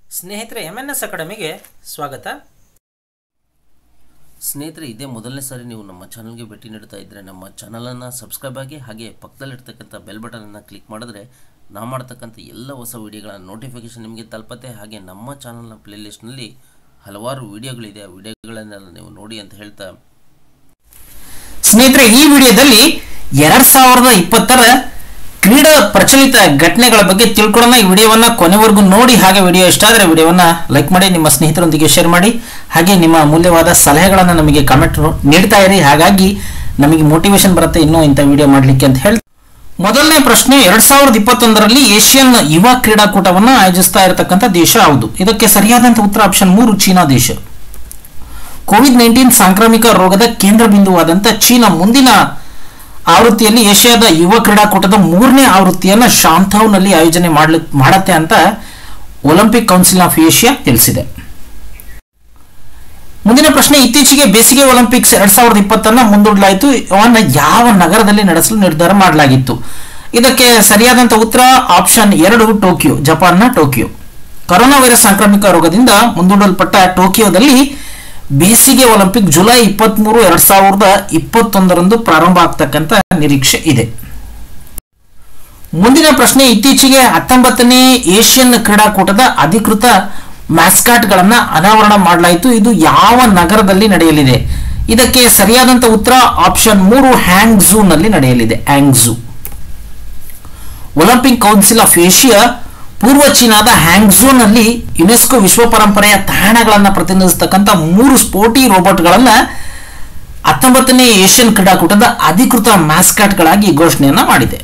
ಸ್ನೇಹಿತರೆ M N S ಅಕಾಡೆಮಿಗೆ ಸ್ವಾಗತ ಸ್ನೇಹಿತರೆ ಇದೇ ಮೊದಲನೇ ಸಾರಿ ನೀವು ನಮ್ಮ ಚಾನಲ್ಗೆ ಭೇಟಿ ನೀಡ್ತಾ ಇದ್ದರೆ ನಮ್ಮ ಚಾನಲನ್ನು ಸಬ್ಸ್ಕ್ರೈಬ್ ಆಗಿ ಹಾಗೆ ಪಕ್ಕದಲ್ಲಿರ್ತಕ್ಕಂಥ ಬೆಲ್ ಬಟನನ್ನು ಕ್ಲಿಕ್ ಮಾಡಿದ್ರೆ ನಾವು ಮಾಡ್ತಕ್ಕಂಥ ಎಲ್ಲ ಹೊಸ ವಿಡಿಯೋಗಳ ನೋಟಿಫಿಕೇಷನ್ ನಿಮಗೆ ತಲುಪತ್ತೆ ಹಾಗೆ ನಮ್ಮ ಚಾನಲ್ನ ಪ್ಲೇಲಿಸ್ಟ್ನಲ್ಲಿ ಹಲವಾರು ವಿಡಿಯೋಗಳಿದೆ ಆ ವಿಡಿಯೋಗಳನ್ನೆಲ್ಲ ನೀವು ನೋಡಿ ಅಂತ ಹೇಳ್ತಾ ಸ್ನೇಹಿತರೆ ಈ ವಿಡಿಯೋದಲ್ಲಿ ಎರಡ್ ಸಾವಿರದ ಇಪ್ಪತ್ತರ ಕ್ರೀಡಾ ಪ್ರಚಲಿತ ಘಟನೆಗಳ ಬಗ್ಗೆ ತಿಳ್ಕೊಳ್ಳೋಣ ಈ ವಿಡಿಯೋವನ್ನ ಕೊನೆವರೆಗೂ ನೋಡಿ ಹಾಗೆ ವಿಡಿಯೋ ಇಷ್ಟ ಆದರೆ ವಿಡಿಯೋವನ್ನ ಲೈಕ್ ಮಾಡಿ ನಿಮ್ಮ ಸ್ನೇಹಿತರೊಂದಿಗೆ ಶೇರ್ ಮಾಡಿ ಹಾಗೆ ನಿಮ್ಮ ಅಮೂಲ್ಯವಾದ ಸಲಹೆಗಳನ್ನು ನಮಗೆ ಕಮೆಂಟ್ ನೀಡ್ತಾ ಇರಿ ಹಾಗಾಗಿ ನಮಗೆ ಮೋಟಿವೇಶನ್ ಬರುತ್ತೆ ಇನ್ನೂ ಇಂಥ ವಿಡಿಯೋ ಮಾಡಲಿಕ್ಕೆ ಅಂತ ಹೇಳಿ ಮೊದಲನೇ ಪ್ರಶ್ನೆ ಎರಡ್ ಸಾವಿರದ ಇಪ್ಪತ್ತೊಂದರಲ್ಲಿ ಏಷ್ಯನ್ ಯುವ ಕ್ರೀಡಾಕೂಟವನ್ನು ಆಯೋಜಿಸ್ತಾ ಇರತಕ್ಕಂಥ ದೇಶ ಯಾವುದು ಇದಕ್ಕೆ ಸರಿಯಾದಂತಹ ಉತ್ತರ ಆಪ್ಷನ್ ಮೂರು ಚೀನಾ ದೇಶ ಕೋವಿಡ್ ನೈನ್ಟೀನ್ ಸಾಂಕ್ರಾಮಿಕ ರೋಗದ ಕೇಂದ್ರ ಬಿಂದುವಾದಂಥ ಚೀನಾ ಮುಂದಿನ ಆವೃತ್ತಿಯಲ್ಲಿ ಏಷ್ಯಾದ ಯುವ ಕ್ರೀಡಾಕೂಟದ ಮೂರನೇ ಆವೃತ್ತಿಯನ್ನು ಶಾಂಥೌನಲ್ಲಿ ಆಯೋಜನೆ ಮಾಡ್ಲಿ ಮಾಡತ್ತೆ ಅಂತ ಒಲಿಂಪಿಕ್ ಕೌನ್ಸಿಲ್ ಆಫ್ ಏಷ್ಯಾ ತಿಳಿಸಿದೆ ಮುಂದಿನ ಪ್ರಶ್ನೆ ಇತ್ತೀಚೆಗೆ ಬೇಸಿಗೆ ಒಲಿಂಪಿಕ್ಸ್ ಎರಡ್ ಸಾವಿರದ ಇಪ್ಪತ್ತನ್ನ ಮುಂದೂಡಲಾಯಿತು ಅವನ್ನ ಯಾವ ನಗರದಲ್ಲಿ ನಡೆಸಲು ನಿರ್ಧಾರ ಮಾಡಲಾಗಿತ್ತು ಇದಕ್ಕೆ ಸರಿಯಾದಂತ ಉತ್ತರ ಆಪ್ಷನ್ ಎರಡು ಟೋಕಿಯೋ ಜಪಾನ್ನ ಟೋಕಿಯೋ ಕೊರೋನಾ ವೈರಸ್ ಸಾಂಕ್ರಾಮಿಕ ರೋಗದಿಂದ ಮುಂದೂಡಲ್ಪಟ್ಟ ಟೋಕಿಯೋದಲ್ಲಿ ಬೇಸಿಗೆ ಒಲಿಂಪಿಕ್ ಜುಲೈ ಇಪ್ಪತ್ಮೂರು ಎರಡ್ ಸಾವಿರದ ಇಪ್ಪತ್ತೊಂದರಂದು ಪ್ರಾರಂಭ ಆಗ್ತಕ್ಕಂಥ ನಿರೀಕ್ಷೆ ಇದೆ ಮುಂದಿನ ಪ್ರಶ್ನೆ ಇತ್ತೀಚೆಗೆ ಹತ್ತೊಂಬತ್ತನೇ ಏಷ್ಯನ್ ಕ್ರೀಡಾಕೂಟದ ಅಧಿಕೃತ ಮ್ಯಾಸ್ಕಾಟ್ಗಳನ್ನ ಅನಾವರಣ ಮಾಡಲಾಯಿತು ಇದು ಯಾವ ನಗರದಲ್ಲಿ ನಡೆಯಲಿದೆ ಇದಕ್ಕೆ ಸರಿಯಾದಂತ ಉತ್ತರ ಆಪ್ಷನ್ ಮೂರು ಹ್ಯಾಂಗ್ ನಲ್ಲಿ ನಡೆಯಲಿದೆ ಹ್ಯಾಂಗ್ ಒಲಿಂಪಿಕ್ ಕೌನ್ಸಿಲ್ ಆಫ್ ಏಷ್ಯಾ ಪೂರ್ವ ಚೀನಾದ ಹ್ಯಾಂಗ್ಝೋನಲ್ಲಿ ಯುನೆಸ್ಕೋ ವಿಶ್ವ ಪರಂಪರೆಯ ತಾಣಗಳನ್ನು ಪ್ರತಿನಿಧಿಸತಕ್ಕಂಥ ಮೂರು ಸ್ಪೋರ್ಟಿ ರೋಬೋಟ್ಗಳನ್ನ ಹತ್ತೊಂಬತ್ತನೇ ಏಷ್ಯನ್ ಕ್ರೀಡಾಕೂಟದ ಅಧಿಕೃತ ಮ್ಯಾಸ್ಕಾಟ್ಗಳಾಗಿ ಘೋಷಣೆಯನ್ನ ಮಾಡಿದೆ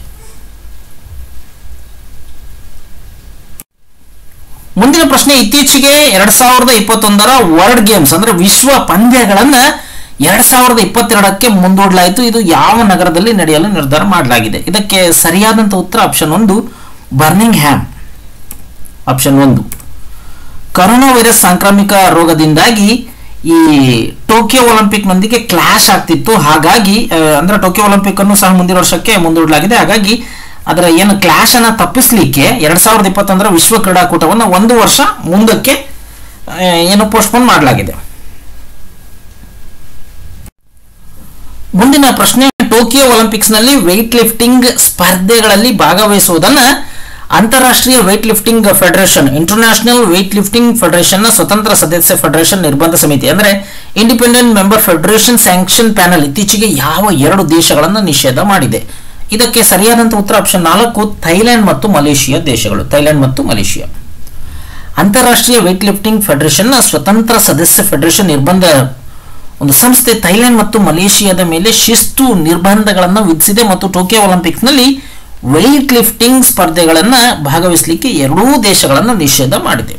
ಮುಂದಿನ ಪ್ರಶ್ನೆ ಇತ್ತೀಚೆಗೆ ಎರಡ್ ಸಾವಿರದ ಇಪ್ಪತ್ತೊಂದರ ವರ್ಲ್ಡ್ ಗೇಮ್ಸ್ ಅಂದ್ರೆ ವಿಶ್ವ ಪಂದ್ಯಗಳನ್ನ ಎರಡ್ ಸಾವಿರದ ಇಪ್ಪತ್ತೆರಡಕ್ಕೆ ಮುಂದೂಡಲಾಯಿತು ಇದು ಯಾವ ನಗರದಲ್ಲಿ ನಡೆಯಲು ನಿರ್ಧಾರ ಮಾಡಲಾಗಿದೆ ಇದಕ್ಕೆ ಸರಿಯಾದಂತ ಉತ್ತರ ಆಪ್ಷನ್ ಒಂದು ಬರ್ನಿಂಗ್ ಹ್ಯಾಮ್ ಆಪ್ಷನ್ ಒಂದು ಕರೋನಾ ವೈರಸ್ ಸಾಂಕ್ರಾಮಿಕ ರೋಗದಿಂದಾಗಿ ಈ ಟೋಕಿಯೋ ಒಲಿಂಪಿಕ್ನೊಂದಿಗೆ ಕ್ಲಾಶ್ ಆಗ್ತಿತ್ತು ಹಾಗಾಗಿ ಆ, ಅಂದ್ರೆ ಟೋಕಿಯೋ ಒಲಿಂಪಿಕ್ ಅನ್ನು ಸಹ ಮುಂದಿನ ವರ್ಷಕ್ಕೆ ಮುಂದೂಡಲಾಗಿದೆ ಹಾಗಾಗಿ ಅದರ ಏನು ಕ್ಲಾಶ್ ಅನ್ನ ತಪ್ಪಿಸಲಿಕ್ಕೆ ಎರಡ್ ಸಾವಿರದ ಇಪ್ಪತ್ತೊಂದರ ವಿಶ್ವ ಕ್ರೀಡಾಕೂಟವನ್ನು ಒಂದು ವರ್ಷ ಮುಂದಕ್ಕೆ ಆ, ಏನು ಪೋಸ್ಟ್ಪೋನ್ ಮಾಡಲಾಗಿದೆ ಮುಂದಿನ ಪ್ರಶ್ನೆ ಟೋಕಿಯೋ ಒಲಿಂಪಿಕ್ಸ್ನಲ್ಲಿ ವೆಯ್ಟ್ ಲಿಫ್ಟಿಂಗ್ ಸ್ಪರ್ಧೆಗಳಲ್ಲಿ ಭಾಗವಹಿಸುವುದನ್ನ ಅಂತಾರಾಷ್ಟ್ರೀಯ weight lifting federation international weight lifting federation ನ ಸ್ವತಂತ್ರ ಸದಸ್ಯ ಫೆಡರೇಷನ್ ನಿರ್ಬಂಧ ಸಮಿತಿ ಅಂದ್ರೆ independent member federation sanction panel ಇತ್ತೀಚೆಗೆ ಯಾವ ಎರಡು ದೇಶಗಳನ್ನು ನಿಷೇಧ ಮಾಡಿದೆ ಇದಕ್ಕೆ ಸರಿಯಾದಂತ ಉತ್ತರ ಆಪ್ಷನ್ ನಾಲ್ಕು ಥೈಲ್ಯಾಂಡ್ ಮತ್ತು ಮಲೇಷಿಯಾ ದೇಶಗಳು ಥೈಲ್ಯಾಂಡ್ ಮತ್ತು ಮಲೇಷಿಯಾ ಅಂತಾರಾಷ್ಟ್ರೀಯ ವೆಯ್ಟ್ ಲಿಫ್ಟಿಂಗ್ ಫೆಡರೇಷನ್ ನ ಸ್ವತಂತ್ರ ಸದಸ್ಯ ಫೆಡರೇಷನ್ ನಿರ್ಬಂಧ ಒಂದು ಸಂಸ್ಥೆ ಥೈಲ್ಯಾಂಡ್ ಮತ್ತು ಮಲೇಷಿಯಾದ ಮೇಲೆ ಶಿಸ್ತು ನಿರ್ಬಂಧಗಳನ್ನು ವಿಧಿಸಿದೆ ಮತ್ತು ಟೋಕಿಯೋ ಒಲಿಂಪಿಕ್ಸ್ನಲ್ಲಿ ವೆಯ್ಟ್ ಲಿಫ್ಟಿಂಗ್ ಸ್ಪರ್ಧೆಗಳನ್ನು ಭಾಗವಹಿಸಲಿಕ್ಕೆ ಎರಡೂ ದೇಶಗಳನ್ನು ನಿಷೇಧ ಮಾಡಿದೆ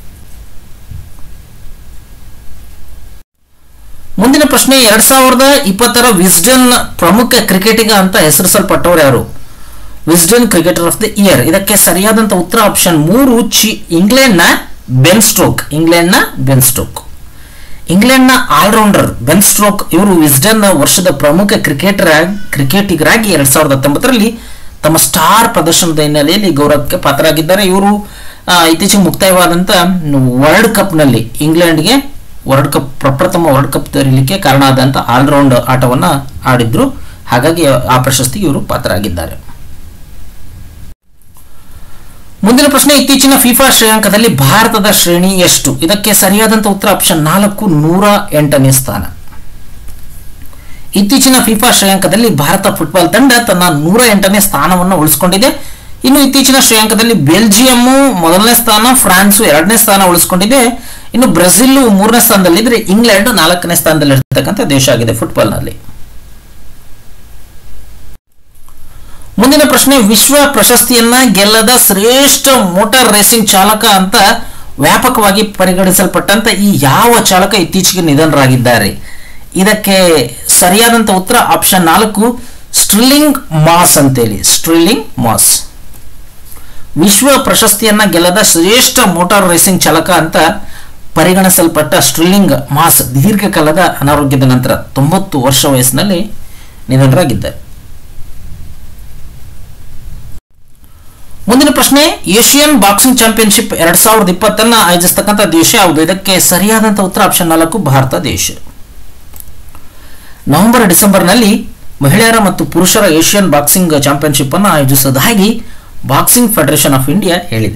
ಮುಂದಿನ ಪ್ರಶ್ನೆ ಎರಡ್ ಸಾವಿರದ ಇಪ್ಪತ್ತರ ವಿಸ್ಡನ್ ಪ್ರಮುಖ ಕ್ರಿಕೆಟಿಗ ಅಂತ ಹೆಸರಿಸಲ್ಪಟ್ಟವರು ಯಾರು Wisden cricketer of the year ಇದಕ್ಕೆ ಸರಿಯಾದಂತ ಉತ್ತರ ಆಪ್ಷನ್ ಮೂರು ಚಿ ಇಂಗ್ಲೆಂಡ್ನ ಬೆನ್ ಸ್ಟ್ರೋಕ್ ಇಂಗ್ಲೆಂಡ್ನ ಬೆನ್ ಸ್ಟ್ರೋಕ್ ಇಂಗ್ಲೆಂಡ್ನ ಆಲ್ರೌಂಡರ್ ಬೆನ್ ಸ್ಟ್ರೋಕ್ ಇವರು ವಿಸ್ಡನ್ ವರ್ಷದ ಪ್ರಮುಖ ಕ್ರಿಕೆಟರ್ ಕ್ರಿಕೆಟಿಗರಾಗಿ ಎರಡ್ ಸಾವಿರದ ಹತ್ತೊಂಬತ್ತರಲ್ಲಿ ತಮ್ಮ ಸ್ಟಾರ್ ಪ್ರದರ್ಶನದ ಹಿನ್ನೆಲೆಯಲ್ಲಿ ಗೌರವಕ್ಕೆ ಪಾತ್ರರಾಗಿದ್ದಾರೆ ಇವರು ಆ, ಇತ್ತೀಚೆಗೆ ಮುಕ್ತಾಯವಾದಂಥ ವರ್ಲ್ಡ್ ಕಪ್ನಲ್ಲಿ ಇಂಗ್ಲೆಂಡ್ಗೆ ವರ್ಲ್ಡ್ ಕಪ್ ಪ್ರಪ್ರಥಮ ವರ್ಲ್ಡ್ ಕಪ್ ತರಲಿಕ್ಕೆ ಕಾರಣ ಆದಂಥ ಆಲ್ರೌಂಡ್ ಆಟವನ್ನು ಆಡಿದ್ರು ಹಾಗಾಗಿ ಆ ಪ್ರಶಸ್ತಿಗೆ ಇವರು ಪಾತ್ರರಾಗಿದ್ದಾರೆ ಮುಂದಿನ ಪ್ರಶ್ನೆ ಇತ್ತೀಚಿನ ಫಿಫಾ ಶ್ರೇಯಾಂಕದಲ್ಲಿ ಭಾರತದ ಶ್ರೇಣಿ ಎಷ್ಟು ಇದಕ್ಕೆ ಸರಿಯಾದಂತ ಉತ್ತರ ಆಪ್ಷನ್ ನಾಲ್ಕು ನೂರ ಎಂಟನೇ ಸ್ಥಾನ ಇತ್ತೀಚಿನ ಫಿಫಾ ಶ್ರೇಯಾಂಕದಲ್ಲಿ ಭಾರತ ಫುಟ್ಬಾಲ್ ತಂಡ ತನ್ನ ನೂರ ಎಂಟನೇ ಸ್ಥಾನವನ್ನು ಉಳಿಸಿಕೊಂಡಿದೆ ಇನ್ನು ಇತ್ತೀಚಿನ ಶ್ರೇಯಾಂಕದಲ್ಲಿ ಬೆಲ್ಜಿಯಮ್ಮು ಮೊದಲನೇ ಸ್ಥಾನ ಫ್ರಾನ್ಸ್ ಎರಡನೇ ಸ್ಥಾನ ಉಳಿಸಿಕೊಂಡಿದೆ ಇನ್ನು ಬ್ರೆಜಿಲ್ ಮೂರನೇ ಸ್ಥಾನದಲ್ಲಿದ್ರೆ ಇಂಗ್ಲೆಂಡ್ ನಾಲ್ಕನೇ ಸ್ಥಾನದಲ್ಲಿ ಇರ್ತಕ್ಕಂಥ ದೇಶ ಆಗಿದೆ ಫುಟ್ಬಾಲ್ನಲ್ಲಿ ಮುಂದಿನ ಪ್ರಶ್ನೆ ವಿಶ್ವ ಪ್ರಶಸ್ತಿಯನ್ನ ಗೆಲ್ಲದ ಶ್ರೇಷ್ಠ ಮೋಟಾರ್ ರೇಸಿಂಗ್ ಚಾಲಕ ಅಂತ ವ್ಯಾಪಕವಾಗಿ ಪರಿಗಣಿಸಲ್ಪಟ್ಟಂತ ಈ ಯಾವ ಚಾಲಕ ಇತ್ತೀಚೆಗೆ ನಿಧನರಾಗಿದ್ದಾರೆ ಇದಕ್ಕೆ ಸರಿಯಾದಂತ ಉತ್ತರ ಆಪ್ಷನ್ ನಾಲ್ಕು ಸ್ಟ್ರಿಲ್ಲಿಂಗ್ ಮಾಸ್ ಅಂತೇಳಿ ಸ್ಟ್ರಿಲ್ಲಿಂಗ್ ಮಾಸ್ ವಿಶ್ವ ಪ್ರಶಸ್ತಿಯನ್ನ ಗೆಲ್ಲದ ಶ್ರೇಷ್ಠ ಮೋಟಾರ್ ರೇಸಿಂಗ್ ಚಾಲಕ ಅಂತ ಪರಿಗಣಿಸಲ್ಪಟ್ಟ ಸ್ಟ್ರಿಲ್ಲಿಂಗ್ ಮಾಸ್ ದೀರ್ಘಕಾಲದ ಅನಾರೋಗ್ಯದ ನಂತರ ತೊಂಬತ್ತು ವರ್ಷ ವಯಸ್ಸಿನಲ್ಲಿ ನಿಧನರಾಗಿದ್ದಾರೆ ಮುಂದಿನ ಪ್ರಶ್ನೆ ಏಷಿಯನ್ ಬಾಕ್ಸಿಂಗ್ ಚಾಂಪಿಯನ್ಶಿಪ್ ಎರಡ್ ಸಾವಿರದ ಇಪ್ಪತ್ತನ್ನ ಆಯೋಜಿಸ್ತಕ್ಕಂಥ ದೇಶ ಯಾವುದು ಇದಕ್ಕೆ ಸರಿಯಾದಂತ ಉತ್ತರ ಆಪ್ಷನ್ ನಾಲ್ಕು ಭಾರತ ದೇಶ ನವೆಂಬರ್ ಡಿಸೆಂಬರ್ನಲ್ಲಿ ಮಹಿಳೆಯರ ಮತ್ತು ಪುರುಷರ ಏಷಿಯನ್ ಬಾಕ್ಸಿಂಗ್ ಚಾಂಪಿಯನ್ಶಿಪ್ ಅನ್ನು ಆಯೋಜಿಸುವುದಾಗಿ ಬಾಕ್ಸಿಂಗ್ ಫೆಡರೇಷನ್ ಆಫ್ ಇಂಡಿಯಾ ಹೇಳಿದೆ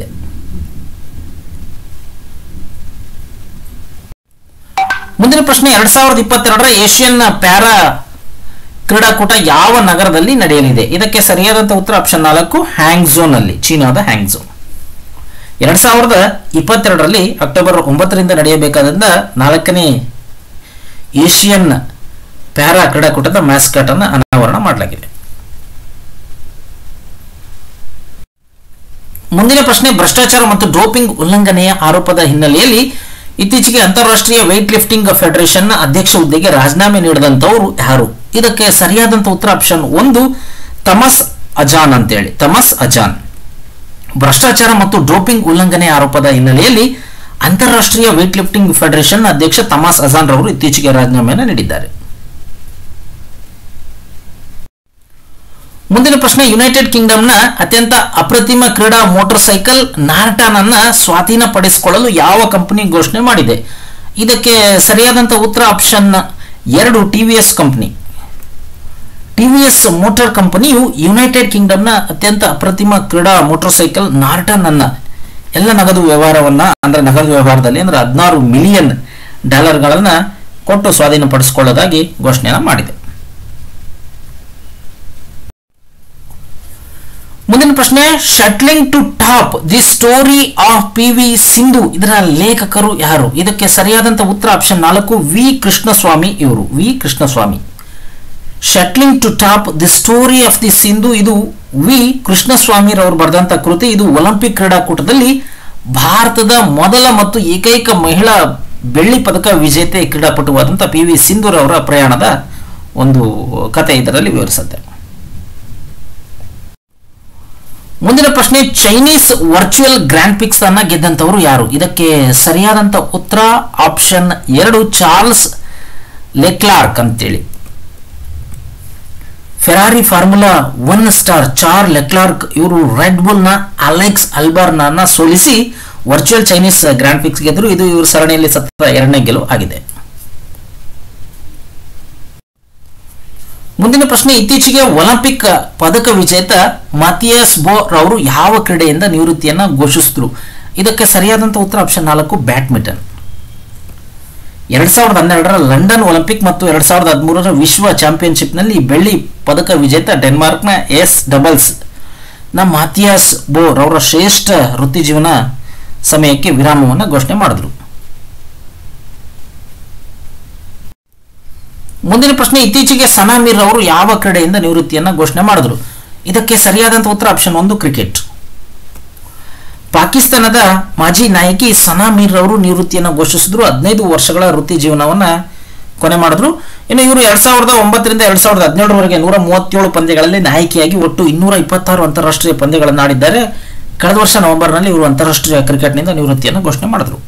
ಮುಂದಿನ ಪ್ರಶ್ನೆ ಎರಡ್ ಸಾವಿರದ ಇಪ್ಪತ್ತೆರಡರ ಏಷಿಯನ್ ಪ್ಯಾರಾ ಕ್ರೀಡಾಕೂಟ ಯಾವ ನಗರದಲ್ಲಿ ನಡೆಯಲಿದೆ ಇದಕ್ಕೆ ಸರಿಯಾದಂತ ಉತ್ತರ ಆಪ್ಷನ್ ನಾಲ್ಕು ಹ್ಯಾಂಗ್ಝೋನ್ ಅಲ್ಲಿ ಚೀನಾದ ಹ್ಯಾಂಗ್ಝೋ ಎರಡ್ ಸಾವಿರದ ಇಪ್ಪತ್ತೆರಡರಲ್ಲಿ ಅಕ್ಟೋಬರ್ ಒಂಬತ್ತರಿಂದ ನಡೆಯಬೇಕಾದಂತ ನಾಲ್ಕನೇ ಏಷಿಯನ್ ಪ್ಯಾರಾ ಕ್ರೀಡಾಕೂಟದ ಮ್ಯಾಸ್ಕಟ್ ಅನ್ನು ಅನಾವರಣ ಮಾಡಲಾಗಿದೆ ಮುಂದಿನ ಪ್ರಶ್ನೆ ಭ್ರಷ್ಟಾಚಾರ ಮತ್ತು ಡೋಪಿಂಗ್ ಉಲ್ಲಂಘನೆಯ ಆರೋಪದ ಹಿನ್ನೆಲೆಯಲ್ಲಿ ಇತ್ತೀಚೆಗೆ ಅಂತಾರಾಷ್ಟ್ರೀಯ weight ಲಿಫ್ಟಿಂಗ್ ಫೆಡರೇಷನ್ ಅಧ್ಯಕ್ಷ ಹುದ್ದೆಗೆ ರಾಜೀನಾಮೆ ನೀಡಿದಂತವರು ಯಾರು ಇದಕ್ಕೆ ಸರಿಯಾದಂತ ಉತ್ತರ ಆಪ್ಷನ್ ಒಂದು ತಮಸ್ ಅಜಾನ್ ಅಂತೇಳಿ ತಮಸ್ ಅಜಾನ್ ಭ್ರಷ್ಟಾಚಾರ ಮತ್ತು ಡೋಪಿಂಗ್ ಉಲ್ಲಂಘನೆ ಆರೋಪದ ಹಿನ್ನೆಲೆಯಲ್ಲಿ ಅಂತಾರಾಷ್ಟ್ರೀಯ weight ಲಿಫ್ಟಿಂಗ್ ಫೆಡರೇಷನ್ ಅಧ್ಯಕ್ಷ ತಮಾಸ್ ಅಜಾನ್ ರವರು ಇತ್ತೀಚೆಗೆ ರಾಜೀನಾಮೆಯನ್ನು ನೀಡಿದ್ದಾರೆ ಮುಂದಿನ ಪ್ರಶ್ನೆ ಯುನೈಟೆಡ್ ಕಿಂಗ್ಡಮ್ನ ಅತ್ಯಂತ ಅಪ್ರತಿಮ ಕ್ರೀಡಾ ಮೋಟಾರ್ ಸೈಕಲ್ ನಾರ್ಟಾನ್ ಅನ್ನ ಸ್ವಾಧೀನಪಡಿಸಿಕೊಳ್ಳಲು ಯಾವ ಕಂಪನಿ ಘೋಷಣೆ ಮಾಡಿದೆ ಇದಕ್ಕೆ ಸರಿಯಾದಂತ ಉತ್ತರ ಆಪ್ಷನ್ ಎರಡು ಟಿವಿಎಸ್ ಕಂಪನಿ ಟಿವಿಎಸ್ ಮೋಟಾರ್ ಕಂಪನಿಯು ಯುನೈಟೆಡ್ ಕಿಂಗ್ಡಮ್ನ ಅತ್ಯಂತ ಅಪ್ರತಿಮ ಕ್ರೀಡಾ ಮೋಟಾರ್ ಸೈಕಲ್ ನಾರ್ಟನ್ ಅನ್ನ ಎಲ್ಲ ನಗದು ವ್ಯವಹಾರವನ್ನ ಅಂದ್ರೆ ನಗದು ವ್ಯವಹಾರದಲ್ಲಿ ಅಂದ್ರೆ ಹದಿನಾರು ಮಿಲಿಯನ್ ಡಾಲರ್ಗಳನ್ನ ಕೊಟ್ಟು ಸ್ವಾಧೀನಪಡಿಸಿಕೊಳ್ಳೋದಾಗಿ ಘೋಷಣೆಯನ್ನು ಮಾಡಿದೆ ಮುಂದಿನ ಪ್ರಶ್ನೆ shuttling to top the story of P V Sindhu ಇದರ ಲೇಖಕರು ಯಾರು ಇದಕ್ಕೆ ಸರಿಯಾದಂತ ಉತ್ತರ ಆಪ್ಷನ್ ನಾಲ್ಕು ವಿ ಕೃಷ್ಣಸ್ವಾಮಿ ಇವರು V Krishnaswamy shuttling to top the story of the Sindhu ಇದು ವಿ ಕೃಷ್ಣಸ್ವಾಮಿ ರವರು ಬರೆದಂತ ಕೃತಿ ಇದು ಒಲಿಂಪಿಕ್ ಕ್ರೀಡಾಕೂಟದಲ್ಲಿ ಭಾರತದ ಮೊದಲ ಮತ್ತು ಏಕೈಕ ಮಹಿಳಾ ಬೆಳ್ಳಿ ಪದಕ ವಿಜೇತೆ ಕ್ರೀಡಾಪಟುವಾದಂಥ ಪಿ ವಿ ಸಿಂಧೂರವರ ಪ್ರಯಾಣದ ಒಂದು ಕತೆ ಇದರಲ್ಲಿ ವಿವರಿಸುತ್ತೆ ಮುಂದಿನ ಪ್ರಶ್ನೆ ಚೈನೀಸ್ ವರ್ಚುವಲ್ ಗ್ರ್ಯಾಂಡ್ ಪಿಕ್ಸ್ ಅನ್ನ ಗೆದ್ದಂತವರು ಯಾರು ಇದಕ್ಕೆ ಸರಿಯಾದಂತ ಉತ್ತರ ಆಪ್ಷನ್ ಎರಡು ಚಾರ್ಲ್ಸ್ ಲೆಕ್ಲಾರ್ಕ್ ಅಂತೇಳಿ ಫೆರಾರಿ ಫಾರ್ಮುಲಾ ಒನ್ ಸ್ಟಾರ್ ಚಾರ್ ಲೆಕ್ಲಾರ್ಕ್ ಇವರು ರೆಡ್ ಬುಲ್ನ ಅಲೆಕ್ಸ್ ಅಲ್ಬರ್ನ ಸೋಲಿಸಿ ವರ್ಚುವಲ್ ಚೈನೀಸ್ ಗ್ರ್ಯಾಂಡ್ ಪಿಕ್ಸ್ ಗೆದ್ರು ಇದು ಇವರು ಸರಣಿಯಲ್ಲಿ ಸತತ ಎರಡನೇ ಗೆಲುವು ಆಗಿದೆ ಮುಂದಿನ ಪ್ರಶ್ನೆ ಇತ್ತೀಚೆಗೆ ಒಲಿಂಪಿಕ್ ಪದಕ ವಿಜೇತ ಮಾಥಿಯಾಸ್ ಬೋ ರವರು ಯಾವ ಕ್ರೀಡೆಯಿಂದ ನಿವೃತ್ತಿಯನ್ನ ಘೋಷಿಸಿದ್ರು ಇದಕ್ಕೆ ಸರಿಯಾದಂತ ಉತ್ತರ ಆಪ್ಷನ್ ನಾಲ್ಕು ಬ್ಯಾಡ್ಮಿಂಟನ್ ಎರಡ್ ಸಾವಿರದ ಹನ್ನೆರಡರ ಲಂಡನ್ ಒಲಿಂಪಿಕ್ ಮತ್ತು ಎರಡ್ ಸಾವಿರದ ಹದಿಮೂರರ ವಿಶ್ವ ಚಾಂಪಿಯನ್ಶಿಪ್ನಲ್ಲಿ ಬೆಳ್ಳಿ ಪದಕ ವಿಜೇತ ಡೆನ್ಮಾರ್ಕ್ನ ಎಸ್ ಡಬಲ್ಸ್ ನ ಮಾಥಿಯಾಸ್ ಬೋ ರವರ ಶ್ರೇಷ್ಠ ವೃತ್ತಿ ಜೀವನ ಸಮಯಕ್ಕೆ ವಿರಾಮವನ್ನು ಘೋಷಣೆ ಮಾಡಿದ್ರು ಮುಂದಿನ ಪ್ರಶ್ನೆ ಇತ್ತೀಚೆಗೆ ಸನಾ ಮೀರ್ ಅವರು ಯಾವ ಕ್ರೀಡೆಯಿಂದ ನಿವೃತ್ತಿಯನ್ನ ಘೋಷಣೆ ಮಾಡಿದ್ರು ಇದಕ್ಕೆ ಸರಿಯಾದಂತ ಉತ್ತರ ಆಪ್ಷನ್ ಒಂದು ಕ್ರಿಕೆಟ್ ಪಾಕಿಸ್ತಾನದ ಮಾಜಿ ನಾಯಕಿ ಸನಾ ಮೀರ್ ಅವರು ನಿವೃತ್ತಿಯನ್ನು ಘೋಷಿಸಿದ್ರು ಹದಿನೈದು ವರ್ಷಗಳ ವೃತ್ತಿ ಜೀವನವನ್ನ ಕೊನೆ ಮಾಡಿದ್ರು ಇನ್ನು ಇವರು ಎರಡ್ ಸಾವಿರದ ಒಂಬತ್ತರಿಂದ ಎರಡ್ ಸಾವಿರದ ಹದಿನೇಳರವರೆಗೆ ನೂರ ಮೂವತ್ತೇಳು ಪಂದ್ಯಗಳಲ್ಲಿ ನಾಯಕಿಯಾಗಿ ಒಟ್ಟು ಇನ್ನೂರ ಇಪ್ಪತ್ತಾರು ಅಂತಾರಾಷ್ಟ್ರೀಯ ಪಂದ್ಯಗಳನ್ನು ಆಡಿದ್ದಾರೆ ಕಳೆದ ವರ್ಷ ನವೆಂಬರ್ನಲ್ಲಿ ಇವರು ಅಂತಾರಾಷ್ಟ್ರೀಯ ಕ್ರಿಕೆಟ್ನಿಂದ ನಿವೃತ್ತಿಯನ್ನು ಘೋಷಣೆ ಮಾಡಿದ್ರು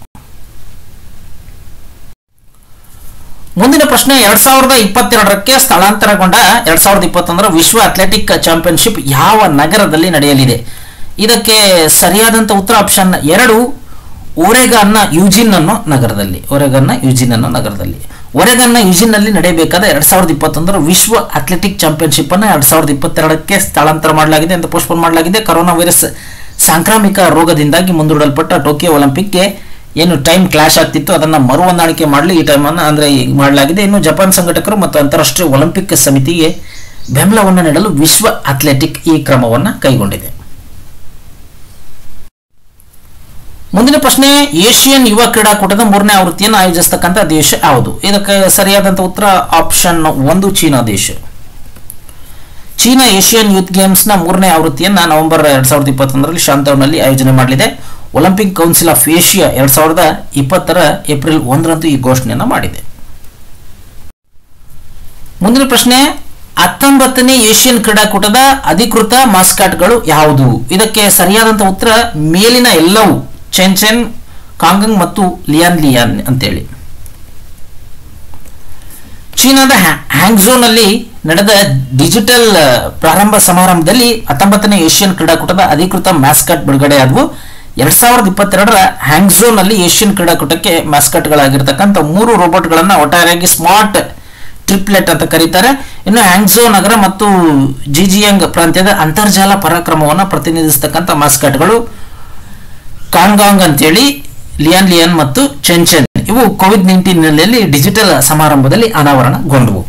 ಮುಂದಿನ ಪ್ರಶ್ನೆ ಎರಡ್ ಸಾವಿರದ ಇಪ್ಪತ್ತೆರಡರಕ್ಕೆ ಸ್ಥಳಾಂತರಗೊಂಡ ಎರಡ್ ಸಾವಿರದ ಇಪ್ಪತ್ತೊಂದರ ವಿಶ್ವ ಅಥ್ಲೆಟಿಕ್ ಚಾಂಪಿಯನ್ಶಿಪ್ ಯಾವ ನಗರದಲ್ಲಿ ನಡೆಯಲಿದೆ ಇದಕ್ಕೆ ಸರಿಯಾದಂತ ಉತ್ತರ ಆಪ್ಷನ್ ಎರಡು ಒರೆಗಾನ್ನ ಯುಜಿನ್ ಅನ್ನೋ ನಗರದಲ್ಲಿ ಒರೆಗನ್ನ ಯುಜಿನ್ ಅನ್ನೋ ನಗರದಲ್ಲಿ ಒರೆಗನ್ನ ಯುಜಿನ್ ನಲ್ಲಿ ನಡೆಯಬೇಕಾದ ಎರಡ್ ಸಾವಿರದ ಇಪ್ಪತ್ತೊಂದರ ವಿಶ್ವ ಅಥ್ಲೆಟಿಕ್ ಚಾಂಪಿಯನ್ಶಿಪ್ ಅನ್ನು ಎರಡ್ ಸಾವಿರದ ಇಪ್ಪತ್ತೆರಡಕ್ಕೆ ಸ್ಥಳಾಂತರ ಮಾಡಲಾಗಿದೆ ಅಂತ ಪೋಸ್ಟ್ಪೋನ್ ಮಾಡಲಾಗಿದೆ ಕರೋನಾ ವೈರಸ್ ಸಾಂಕ್ರಾಮಿಕ ರೋಗದಿಂದಾಗಿ ಮುಂದೂಡಲ್ಪಟ್ಟ ಟೋಕಿಯೋ ಒಲಿಂಪಿಕ್ಗೆ ಏನು ಟೈಮ್ ಕ್ಲಾಶ್ ಆಗ್ತಿತ್ತು ಅದನ್ನ ಮರು ಹೊಂದಾಣಿಕೆ ಮಾಡಲಿ ಈ ಟೈಮನ್ನು ಅಂದ್ರೆ ಈಗ ಮಾಡಲಾಗಿದೆ ಇನ್ನು ಜಪಾನ್ ಸಂಘಟಕರು ಮತ್ತು ಅಂತಾರಾಷ್ಟ್ರೀಯ ಒಲಿಂಪಿಕ್ ಸಮಿತಿಗೆ ಬೆಂಬಲವನ್ನು ನೀಡಲು ವಿಶ್ವ ಅಥ್ಲೆಟಿಕ್ ಈ ಕ್ರಮವನ್ನು ಕೈಗೊಂಡಿದೆ ಮುಂದಿನ ಪ್ರಶ್ನೆ ಏಷಿಯನ್ ಯುವ ಕ್ರೀಡಾಕೂಟದ ಮೂರನೇ ಆವೃತ್ತಿಯನ್ನು ಆಯೋಜಿಸ್ತಕ್ಕಂಥ ದೇಶ ಯಾವುದು ಇದಕ್ಕೆ ಸರಿಯಾದಂತ ಉತ್ತರ ಆಪ್ಷನ್ ಒಂದು ಚೀನಾ ದೇಶ ಚೀನಾ ಏಷಿಯನ್ ಯೂತ್ ಗೇಮ್ಸ್ನ ಮೂರನೇ ಆವೃತ್ತಿಯನ್ನು ನವೆಂಬರ್ ಎರಡ್ ಸಾವಿರದ ಇಪ್ಪತ್ತೊಂದರಲ್ಲಿ ಶಾಂತೌನ್ನಲ್ಲಿ ಆಯೋಜನೆ ಮಾಡಲಿದೆ ಒಲಿಂಪಿಕ್ ಕೌನ್ಸಿಲ್ ಆಫ್ ಏಷ್ಯಾ ಎರಡ್ ಸಾವಿರದ ಇಪ್ಪತ್ತರ ಏಪ್ರಿಲ್ ಒಂದರಂದು ಈ ಘೋಷಣೆಯನ್ನು ಮಾಡಿದೆ ಮುಂದಿನ ಪ್ರಶ್ನೆ ಹತ್ತೊಂಬತ್ತನೇ ಏಷ್ಯನ್ ಕ್ರೀಡಾಕೂಟದ ಅಧಿಕೃತ ಮಾಸ್ಕಾಟ್ಗಳು ಯಾವುದು ಇದಕ್ಕೆ ಸರಿಯಾದಂತ ಉತ್ತರ ಮೇಲಿನ ಎಲ್ಲವೂ ಚೆನ್ ಚೆನ್ ಕಾಂಗಂಗ್ ಮತ್ತು ಲಿಯಾನ್ ಲಿಯಾನ್ ಅಂತೇಳಿ ಚೀನಾದ ಹ್ಯಾಂಗ್ಝೋನಲ್ಲಿ ನಡೆದ ಡಿಜಿಟಲ್ ಆ, ಪ್ರಾರಂಭ ಸಮಾರಂಭದಲ್ಲಿ ಹತ್ತೊಂಬತ್ತನೇ ಏಷ್ಯನ್ ಕ್ರೀಡಾಕೂಟದ ಅಧಿಕೃತ ಮ್ಯಾಸ್ಕಟ್ ಬಿಡುಗಡೆ ಆದವು ಎರಡ್ ಸಾವಿರದ ಇಪ್ಪತ್ತೆರಡರ ಹ್ಯಾಂಗ್ಝೋನಲ್ಲಿ ಏಷ್ಯನ್ ಕ್ರೀಡಾಕೂಟಕ್ಕೆ ಮ್ಯಾಸ್ಕಟ್ಗಳಾಗಿರ್ತಕ್ಕಂಥ ಮೂರು ರೋಬೋಟ್ಗಳನ್ನು ಒಟ್ಟಾರೆಯಾಗಿ ಸ್ಮಾರ್ಟ್ ಟ್ರಿಪ್ಲೆಟ್ ಅಂತ ಕರೀತಾರೆ ಇನ್ನು ಹ್ಯಾಂಗ್ಝೋ ನಗರ ಮತ್ತು ಜಿಜಿಯಂಗ್ ಪ್ರಾಂತ್ಯದ ಅಂತರ್ಜಾಲ ಪರಾಕ್ರಮವನ್ನು ಪ್ರತಿನಿಧಿಸ್ತಕ್ಕಂಥ ಮಾಸ್ಕಟ್ಗಳು ಕಾಂಗಾಂಗ್ ಅಂತೇಳಿ ಲಿಯನ್ ಲಿಯನ್ ಮತ್ತು ಚೆನ್ಚೆನ್ ಇವು ಕೋವಿಡ್ ನೈನ್ಟೀನ್ ಹಿನ್ನೆಲೆಯಲ್ಲಿ ಡಿಜಿಟಲ್ ಸಮಾರಂಭದಲ್ಲಿ ಅನಾವರಣಗೊಂಡವು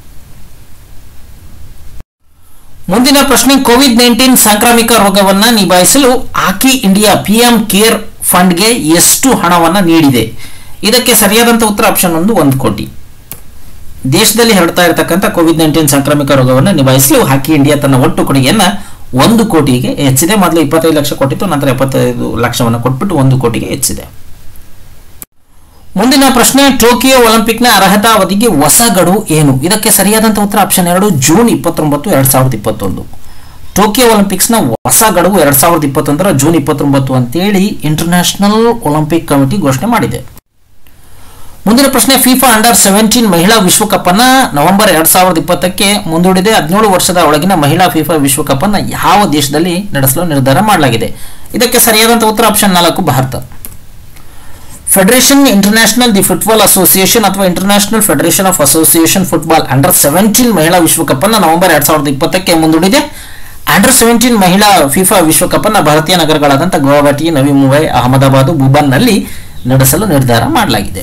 ಮುಂದಿನ ಪ್ರಶ್ನೆ ಕೋವಿಡ್ ನೈನ್ಟೀನ್ ಸಾಂಕ್ರಾಮಿಕ ರೋಗವನ್ನ ನಿಭಾಯಿಸಲು ಆಕಿ ಇಂಡಿಯಾ ಪಿಎಂ ಕೇರ್ ಫಂಡ್ಗೆ ಎಷ್ಟು ಹಣವನ್ನ ನೀಡಿದೆ ಇದಕ್ಕೆ ಸರಿಯಾದಂತ ಉತ್ತರ ಆಪ್ಷನ್ ಒಂದು ಒಂದು ಕೋಟಿ ದೇಶದಲ್ಲಿ ಹರಡ್ತಾ ಇರತಕ್ಕಂಥ ಕೋವಿಡ್ ನೈನ್ಟೀನ್ ಸಾಂಕ್ರಾಮಿಕ ರೋಗವನ್ನು ನಿಭಾಯಿಸಲು ಹಾಕಿ ಇಂಡಿಯಾ ತನ್ನ ಒಟ್ಟು ಕೊಡುಗೆಯನ್ನ ಒಂದು ಕೋಟಿಗೆ ಹೆಚ್ಚಿದೆ ಮೊದಲು ಇಪ್ಪತ್ತೈದು ಲಕ್ಷ ಕೊಟ್ಟಿತ್ತು ನಂತರ ಎಪ್ಪತ್ತೈದು ಲಕ್ಷವನ್ನು ಕೊಟ್ಬಿಟ್ಟು ಒಂದು ಕೋಟಿಗೆ ಹೆಚ್ಚಿದೆ ಮುಂದಿನ ಪ್ರಶ್ನೆ ಟೋಕಿಯೋ ಒಲಿಂಪಿಕ್ನ ಅರ್ಹತಾ ಅವಧಿಗೆ ಹೊಸ ಗಡುವು ಏನು ಇದಕ್ಕೆ ಸರಿಯಾದಂತ ಉತ್ತರ ಆಪ್ಷನ್ ಎರಡು ಜೂನ್ ಇಪ್ಪತ್ತೊಂಬತ್ತು ಎರಡ್ ಸಾವಿರದ ಇಪ್ಪತ್ತೊಂದು ಟೋಕಿಯೋ ಒಲಿಂಪಿಕ್ಸ್ನ ಹೊಸ ಗಡುವು ಎರಡ್ ಸಾವಿರದ ಇಪ್ಪತ್ತೊಂದರ ಜೂನ್ ಇಪ್ಪತ್ತೊಂಬತ್ತು ಅಂತೇಳಿ ಇಂಟರ್ನ್ಯಾಷನಲ್ ಒಲಿಂಪಿಕ್ ಕಮಿಟಿ ಘೋಷಣೆ ಮಾಡಿದೆ ಮುಂದಿನ ಪ್ರಶ್ನೆ ಫಿಫಾ ಅಂಡರ್ ಸೆವೆಂಟೀನ್ ಮಹಿಳಾ ವಿಶ್ವಕಪ್ ಅನ್ನ ನವೆಂಬರ್ ಎರಡ್ ಸಾವಿರದ ಇಪ್ಪತ್ತಕ್ಕೆ ಮುಂದೂಡಿದೆ ಹದಿನೇಳು ವರ್ಷದ ಒಳಗಿನ ಮಹಿಳಾ ಫಿಫಾ ವಿಶ್ವಕಪ್ ಅನ್ನ ಯಾವ ದೇಶದಲ್ಲಿ ನಡೆಸಲು ನಿರ್ಧಾರ ಮಾಡಲಾಗಿದೆ ಇದಕ್ಕೆ ಸರಿಯಾದಂತ ಉತ್ತರ ಆಪ್ಷನ್ ನಾಲ್ಕು ಭಾರತ federation international de football association ಅಥವಾ international federation of association football under seventeen ಮಹಿಳಾ ವಿಶ್ವಕಪ್ ಅನ್ನು ನವೆಂಬರ್ ಎರಡ್ ಸಾವಿರದ ಇಪ್ಪತ್ತಕ್ಕೆ ಮುಂದೂಡಿದೆ ಅಂಡರ್ ಸೆವೆಂಟೀನ್ ಮಹಿಳಾ ಫಿಫಾ ವಿಶ್ವಕಪ್ ಅನ್ನು ಭಾರತೀಯ ನಗರಗಳಾದಂಥ ಗುವಾಹಟಿ ನವಿ ಮುಂಬೈ ಅಹಮದಾಬಾದ್ ಭೂಬಾನ್ನಲ್ಲಿ ನಡೆಸಲು ನಿರ್ಧಾರ ಮಾಡಲಾಗಿದೆ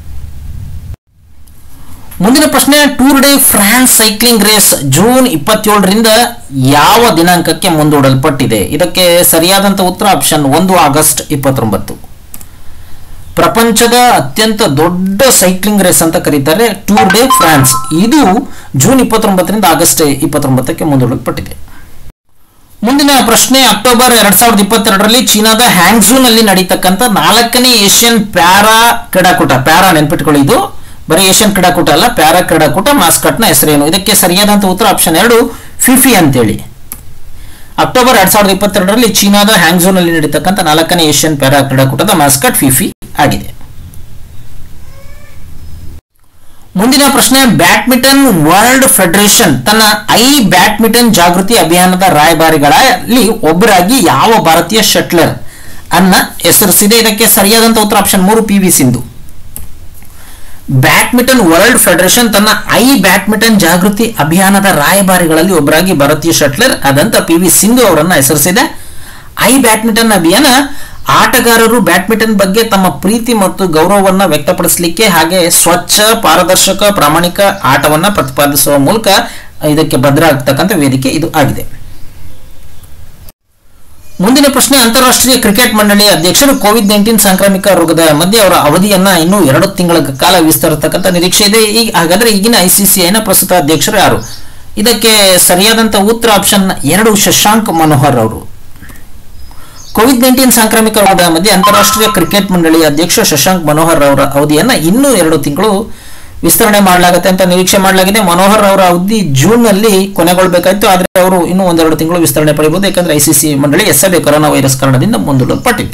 ಮುಂದಿನ ಪ್ರಶ್ನೆ Tour de France cycling race June ಇಪ್ಪತ್ತೇಳರಿಂದ ಯಾವ ದಿನಾಂಕಕ್ಕೆ ಮುಂದೂಡಲ್ಪಟ್ಟಿದೆ ಇದಕ್ಕೆ ಸರಿಯಾದಂತ ಉತ್ತರ ಆಪ್ಷನ್ ಒಂದು ಆಗಸ್ಟ್ ಇಪ್ಪತ್ತೊಂಬತ್ತು ಪ್ರಪಂಚದ ಅತ್ಯಂತ ದೊಡ್ಡ ಸೈಕ್ಲಿಂಗ್ ರೇಸ್ ಅಂತ ಕರೀತಾರೆ ಟೂರ್ ಡೇ ಫ್ರಾನ್ಸ್ ಇದು ಜೂನ್ ಇಪ್ಪತ್ತೊಂಬತ್ತರಿಂದ ಆಗಸ್ಟ್ ಇಪ್ಪತ್ತೊಂಬತ್ತಕ್ಕೆ ಮುಂದೂಡಲ್ಪಟ್ಟಿದೆ ಮುಂದಿನ ಪ್ರಶ್ನೆ ಅಕ್ಟೋಬರ್ ಎರಡ್ ಸಾವಿರದ ಇಪ್ಪತ್ತೆರಡರಲ್ಲಿ ಚೀನಾದ ಹ್ಯಾಂಗ್ಝೂನಲ್ಲಿ ನಡೀತಕ್ಕಂಥ ನಾಲ್ಕನೇ ಏಷ್ಯನ್ ಪ್ಯಾರಾ ಕ್ರೀಡಾಕೂಟ ಪ್ಯಾರಾ ನೆನ್ಪಿಟ್ಕೊಳ್ಳಿ ಇದು ಬರೀ ಏಷ್ಯನ್ ಕ್ರೀಡಾಕೂಟ ಅಲ್ಲ ಪ್ಯಾರಾ ಕ್ರೀಡಾಕೂಟ ಮಾಸ್ಕಟ್ನ ಹೆಸರೇನು ಇದಕ್ಕೆ ಸರಿಯಾದಂತ ಉತ್ತರ ಆಪ್ಷನ್ ಎರಡು ಫಿಫಿ ಅಂತೇಳಿ ಅಕ್ಟೋಬರ್ ಎರಡ್ ಸಾವಿರದ ಇಪ್ಪತ್ತೆರಡರಲ್ಲಿ ಚೀನಾದ ಹ್ಯಾಂಗ್ಝೋನಲ್ಲಿ ನಡೀತಕ್ಕಂಥ ನಾಲ್ಕನೇ ಏಷ್ಯನ್ ಪ್ಯಾರಾ ಕ್ರೀಡಾಕೂಟದ ಮಾಸ್ಕಟ್ ಫಿಫಿ ಆಗಿದೆ ಮುಂದಿನ ಪ್ರಶ್ನೆ ಬ್ಯಾಡ್ಮಿಂಟನ್ ವರ್ಲ್ಡ್ ಫೆಡರೇಷನ್ ತನ್ನ ಐ ಬ್ಯಾಡ್ಮಿಂಟನ್ ಜಾಗೃತಿ ಅಭಿಯಾನದ ರಾಯಭಾರಿಗಳಲ್ಲಿ ಒಬ್ಬರಾಗಿ ಯಾವ ಭಾರತೀಯ ಶಟ್ಲರ್ ಅನ್ನ ಹೆಸರಿಸಿದೆ ಇದಕ್ಕೆ ಸರಿಯಾದಂತ ಉತ್ತರ ಆಪ್ಷನ್ ಮೂರು P V Sindhu badminton world federation ತನ್ನ ಐ ಬ್ಯಾಡ್ಮಿಂಟನ್ ಜಾಗೃತಿ ಅಭಿಯಾನದ ರಾಯಭಾರಿಗಳಲ್ಲಿ ಒಬ್ಬರಾಗಿ ಭಾರತೀಯ ಶಟ್ಲರ್ ಆದಂತ ಪಿ ವಿ ಸಿಂಧು ಅವರನ್ನ ಹೆಸರಿಸಿದೆ ಐ ಬ್ಯಾಡ್ಮಿಂಟನ್ ಅಭಿಯಾನ ಆಟಗಾರರು ಬ್ಯಾಡ್ಮಿಂಟನ್ ಬಗ್ಗೆ ತಮ್ಮ ಪ್ರೀತಿ ಮತ್ತು ಗೌರವವನ್ನ ವ್ಯಕ್ತಪಡಿಸಲಿಕ್ಕೆ ಹಾಗೆ ಸ್ವಚ್ಛ ಪಾರದರ್ಶಕ ಪ್ರಾಮಾಣಿಕ ಆಟವನ್ನ ಪ್ರತಿಪಾದಿಸುವ ಮೂಲಕ ಇದಕ್ಕೆ ಭದ್ರ ಆಗ್ತಕ್ಕಂಥ ವೇದಿಕೆ ಇದು ಆಗಿದೆ ಮುಂದಿನ ಪ್ರಶ್ನೆ ಅಂತಾರಾಷ್ಟ್ರೀಯ ಕ್ರಿಕೆಟ್ ಮಂಡಳಿಯ ಅಧ್ಯಕ್ಷರು ಕೋವಿಡ್ ನೈನ್ಟೀನ್ ಸಾಂಕ್ರಾಮಿಕ ರೋಗದ ಮಧ್ಯೆ ಅವರ ಅವಧಿಯನ್ನ ಇನ್ನೂ ಎರಡು ತಿಂಗಳ ಕಾಲ ವಿಸ್ತರಿಸತಕ್ಕಂಥ ನಿರೀಕ್ಷೆ ಇದೆ ಈಗ ಹಾಗಾದ್ರೆ ಈಗಿನ ಐಸಿಸಿಐನ ಪ್ರಸ್ತುತ ಅಧ್ಯಕ್ಷರು ಯಾರು ಇದಕ್ಕೆ ಸರಿಯಾದಂತ ಉತ್ತರ ಆಪ್ಷನ್ ಎರಡು ಶಶಾಂಕ್ ಮನೋಹರ್ ಅವರು ಕೋವಿಡ್ ನೈನ್ಟೀನ್ ಸಾಂಕ್ರಾಮಿಕ ರೋಗದ ಮಧ್ಯೆ ಅಂತಾರಾಷ್ಟ್ರೀಯ ಕ್ರಿಕೆಟ್ ಮಂಡಳಿಯ ಅಧ್ಯಕ್ಷ ಶಶಾಂಕ್ ಮನೋಹರ್ ಅವರ ಅವಧಿಯನ್ನ ಇನ್ನೂ ಎರಡು ತಿಂಗಳು ವಿಸ್ತರಣೆ ಮಾಡಲಾಗುತ್ತೆ ಅಂತ ನಿರೀಕ್ಷೆ ಮಾಡಲಾಗಿದೆ ಮನೋಹರ್ ಅವರ ಅವಧಿ ಜೂನ್ ನಲ್ಲಿ ಕೊನೆಗೊಳ್ಳಬೇಕಾಯಿತು ಆದರೆ ಅವರು ಇನ್ನೂ ಒಂದೆರಡು ತಿಂಗಳು ವಿಸ್ತರಣೆ ಪಡೆಯಬಹುದು ಯಾಕಂದ್ರೆ ಐಸಿಸಿ ಮಂಡಳಿ ಎಸ್ಎಬಿ ಕೊರೋನಾ ವೈರಸ್ ಕಾರಣದಿಂದ ಮುಂದೂಡಲ್ಪಟ್ಟಿದೆ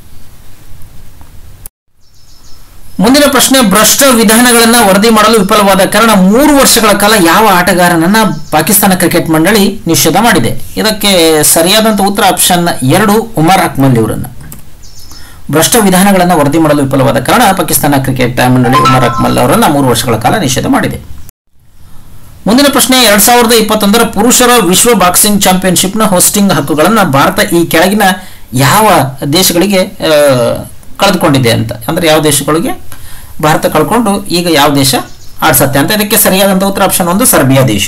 ಮುಂದಿನ ಪ್ರಶ್ನೆ ಭ್ರಷ್ಟ ವಿಧಾನಗಳನ್ನ ವರದಿ ಮಾಡಲು ವಿಫಲವಾದ ಕಾರಣ ಮೂರು ವರ್ಷಗಳ ಕಾಲ ಯಾವ ಆಟಗಾರನನ್ನ ಪಾಕಿಸ್ತಾನ ಕ್ರಿಕೆಟ್ ಮಂಡಳಿ ನಿಷೇಧ ಮಾಡಿದೆ ಇದಕ್ಕೆ ಸರಿಯಾದಂತ ಉತ್ತರ ಆಪ್ಷನ್ ಎರಡು ಉಮರ್ ಅಕ್ಮಲ್ ಇವರನ್ನ ಭ್ರಷ್ಟ ವಿಧಾನಗಳನ್ನು ವರದಿ ಮಾಡಲು ವಿಫಲವಾದ ಕಾರಣ ಪಾಕಿಸ್ತಾನ ಕ್ರಿಕೆಟ್ ಮಂಡಳಿ ಉಮರ್ ಅಕ್ಮಲ್ ಅವರನ್ನ ಮೂರು ವರ್ಷಗಳ ಕಾಲ ನಿಷೇಧ ಮಾಡಿದೆ ಮುಂದಿನ ಪ್ರಶ್ನೆ ಎರಡ್ ಸಾವಿರದ ಇಪ್ಪತ್ತೊಂದರ ಪುರುಷರ ವಿಶ್ವ ಬಾಕ್ಸಿಂಗ್ ಚಾಂಪಿಯನ್ಶಿಪ್ನ ಹೋಸ್ಟಿಂಗ್ ಹಕ್ಕುಗಳನ್ನು ಭಾರತ ಈ ಕೆಳಗಿನ ಯಾವ ದೇಶಗಳಿಗೆ ಆ, ಕಳೆದುಕೊಂಡಿದೆ ಅಂತ ಅಂದ್ರೆ ಯಾವ ದೇಶಗಳಿಗೆ ಭಾರತ ಕಳ್ಕೊಂಡು ಈಗ ಯಾವ ದೇಶ ಆಡ್ಸತ್ತೆ ಅಂತ ಇದಕ್ಕೆ ಸರಿಯಾದಂತ ಉತ್ತರ ಆಪ್ಷನ್ ಒಂದು ಸರ್ಬಿಯಾ ದೇಶ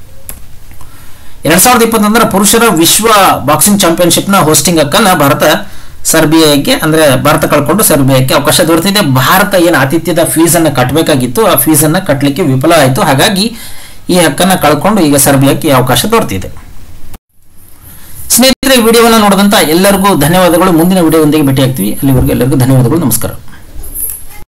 ಎರಡ್ ಸಾವಿರದ ಇಪ್ಪತ್ತೊಂದರ ಪುರುಷರ ವಿಶ್ವ ಬಾಕ್ಸಿಂಗ್ ಚಾಂಪಿಯನ್ಶಿಪ್ನ ಹೋಸ್ಟಿಂಗ್ ಹಕ್ಕನ್ನ ಭಾರತ ಸರ್ಬಿಯಾಕ್ಕೆ ಅಂದ್ರೆ ಭಾರತ ಕಳ್ಕೊಂಡು ಸರ್ಬಿಯಾಕ್ಕೆ ಅವಕಾಶ ದೊರೆತಿದೆ ಭಾರತ ಏನು ಆತಿಥ್ಯದ ಫೀಸ್ ಅನ್ನ ಕಟ್ಟಬೇಕಾಗಿತ್ತು ಆ ಫೀಸ್ ಅನ್ನ ಕಟ್ಟಲಿಕ್ಕೆ ವಿಫಲ ಆಯಿತು ಹಾಗಾಗಿ ಈ ಹಕ್ಕನ್ನ ಕಳ್ಕೊಂಡು ಈಗ ಸರ್ಬಿಯಾಕ್ಕೆ ಈ ಅವಕಾಶ ದೊರೆತಿದೆ ಸ್ನೇಹಿತರೆ ಈ ವಿಡಿಯೋವನ್ನು ನೋಡಿದಂತ ಎಲ್ಲರಿಗೂ ಧನ್ಯವಾದಗಳು ಮುಂದಿನ ವಿಡಿಯೋದೊಂದಿಗೆ ಭೇಟಿ ಆಗ್ತೀವಿ ಅಲ್ಲಿವರೆಗೂ ಎಲ್ಲರಿಗೂ ಧನ್ಯವಾದಗಳು ನಮಸ್ಕಾರ